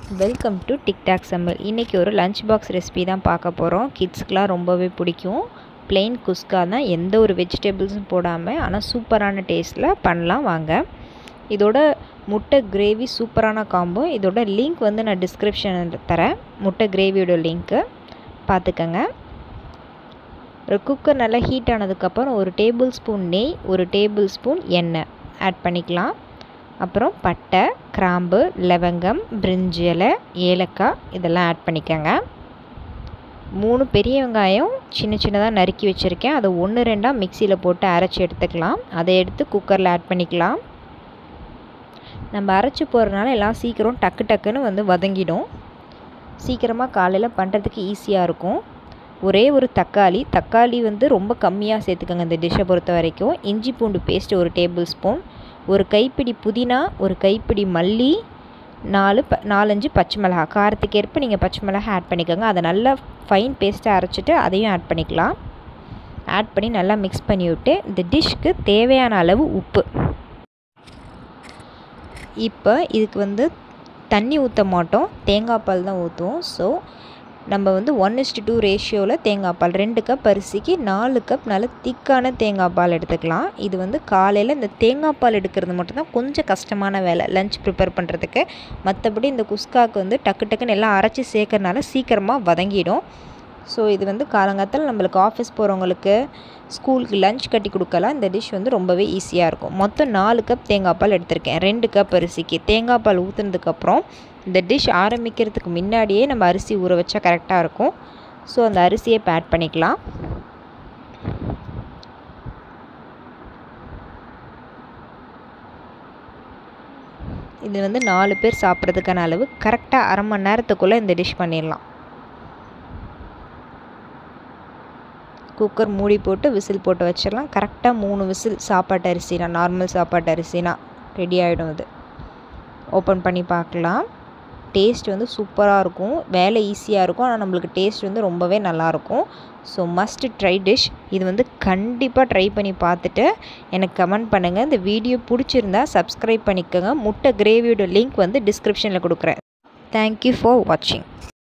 welcome to TikTok சமையல் இன்றைக்கி ஒரு லஞ்ச் பாக்ஸ் ரெசிபி தான் பார்க்க போகிறோம் கிட்ஸ்க்கெலாம் ரொம்பவே பிடிக்கும் plain குஸ்கா தான் எந்த ஒரு வெஜிடபிள்ஸும் போடாமல் ஆனால் சூப்பரான டேஸ்ட்டில் பண்ணலாம் வாங்க இதோட முட்டை கிரேவி சூப்பரான காம்போ இதோட லிங்க் வந்து நான் டிஸ்கிரிப்ஷனில் தரேன் முட்டை கிரேவியோட லிங்க்கு பார்த்துக்கங்க ஒரு குக்கர் நல்லா ஹீட் ஆனதுக்கப்புறம் ஒரு டேபிள் ஸ்பூன் நெய் ஒரு டேபிள் ஸ்பூன் எண்ணெய் ஆட் பண்ணிக்கலாம் அப்புறம் பட்டை கிராம்பு லவங்கம் பிரிஞ்சி இலை ஏலக்காய் இதெல்லாம் ஆட் பண்ணிக்கோங்க மூணு பெரிய வெங்காயம் சின்ன சின்னதாக நறுக்கி வச்சுருக்கேன் அதை ஒன்று ரெண்டாக மிக்சியில் போட்டு அரைச்சி எடுத்துக்கலாம் அதை எடுத்து குக்கரில் ஆட் பண்ணிக்கலாம் நம்ம அரைச்சி போகிறதுனால எல்லாம் சீக்கிரம் டக்கு டக்குன்னு வந்து வதங்கிடும் சீக்கிரமாக காலையில் பண்ணுறதுக்கு ஈஸியாக இருக்கும் ஒரே ஒரு தக்காளி தக்காளி வந்து ரொம்ப கம்மியாக சேர்த்துக்கோங்க இந்த டிஷ்ஷை பொறுத்த வரைக்கும் இஞ்சி பூண்டு பேஸ்ட் ஒரு டேபிள் ஸ்பூன் ஒரு கைப்பிடி புதினா ஒரு கைப்பிடி மல்லி நாலு ப நாலஞ்சு பச்சை மிளகா காரத்துக்கு ஏற்ப நீங்கள் பச்சை மிளகா ஆட் பண்ணிக்கோங்க அதை நல்லா ஃபைன் பேஸ்ட்டாக அரைச்சிட்டு அதையும் ஆட் பண்ணிக்கலாம் ஆட் பண்ணி நல்லா மிக்ஸ் பண்ணி விட்டு இந்த டிஷ்க்கு தேவையான அளவு உப்பு இப்போ இதுக்கு வந்து தண்ணி ஊற்ற மாட்டோம் தேங்காய் பால் தான் ஊற்றுவோம் ஸோ நம்ம வந்து ஒன் இஸ்டு டூ ரேஷியோவில் தேங்காய் பால் ரெண்டு கப் அரிசிக்கு நாலு கப் நல்ல திக்கான தேங்காய் பால் எடுத்துக்கலாம் இது வந்து காலையில் இந்த தேங்காய் பால் எடுக்கிறது மட்டும்தான் கொஞ்சம் கஷ்டமான வேலை லஞ்ச் ப்ரிப்பேர் பண்ணுறதுக்கு மற்றபடி இந்த குஸ்காவுக்கு வந்து டக்கு டக்குன்னு எல்லாம் அரைச்சி சேர்க்கறனால சீக்கிரமாக வதங்கிடும் ஸோ இது வந்து காலங்காலத்தில் நம்மளுக்கு ஆஃபீஸ் போகிறவங்களுக்கு ஸ்கூலுக்கு லஞ்ச் கட்டி கொடுக்கலாம் இந்த டிஷ் வந்து ரொம்பவே ஈஸியாக இருக்கும் மொத்தம் நாலு கப் தேங்காய் பால் எடுத்திருக்கேன் ரெண்டு கப் அரிசிக்கு தேங்காய் பால் ஊற்றுனதுக்கப்புறம் இந்த டிஷ் ஆரம்பிக்கிறதுக்கு முன்னாடியே நம்ம அரிசி ஊற வச்சா கரெக்டாக இருக்கும் ஸோ அந்த அரிசியை இப்போ ஆட் பண்ணிக்கலாம் இது வந்து நாலு பேர் சாப்பிட்றதுக்கான அளவு கரெக்டாக அரை மணி நேரத்துக்குள்ளே இந்த டிஷ் பண்ணிடலாம் குக்கர் மூடி போட்டு விசில் போட்டு வச்சிடலாம் கரெக்டாக மூணு விசில் சாப்பாட்டு அரிசினா நார்மல் சாப்பாட்டு அரிசினா ரெடி ஆகிடும் இது ஓப்பன் பண்ணி பார்க்கலாம் டேஸ்ட் வந்து சூப்பராக இருக்கும் வேலை ஈஸியாக இருக்கும் ஆனால் நம்மளுக்கு டேஸ்ட் வந்து ரொம்பவே நல்லாயிருக்கும் ஸோ மஸ்ட் ட்ரை டிஷ் இது வந்து கண்டிப்பாக ட்ரை பண்ணி பார்த்துட்டு எனக்கு கமெண்ட் பண்ணுங்கள் இந்த வீடியோ பிடிச்சிருந்தா சப்ஸ்கிரைப் பண்ணிக்கோங்க முட்டை கிரேவியோட லிங்க் வந்து டிஸ்கிரிப்ஷனில் கொடுக்குறேன் தேங்க்யூ ஃபார் வாட்சிங்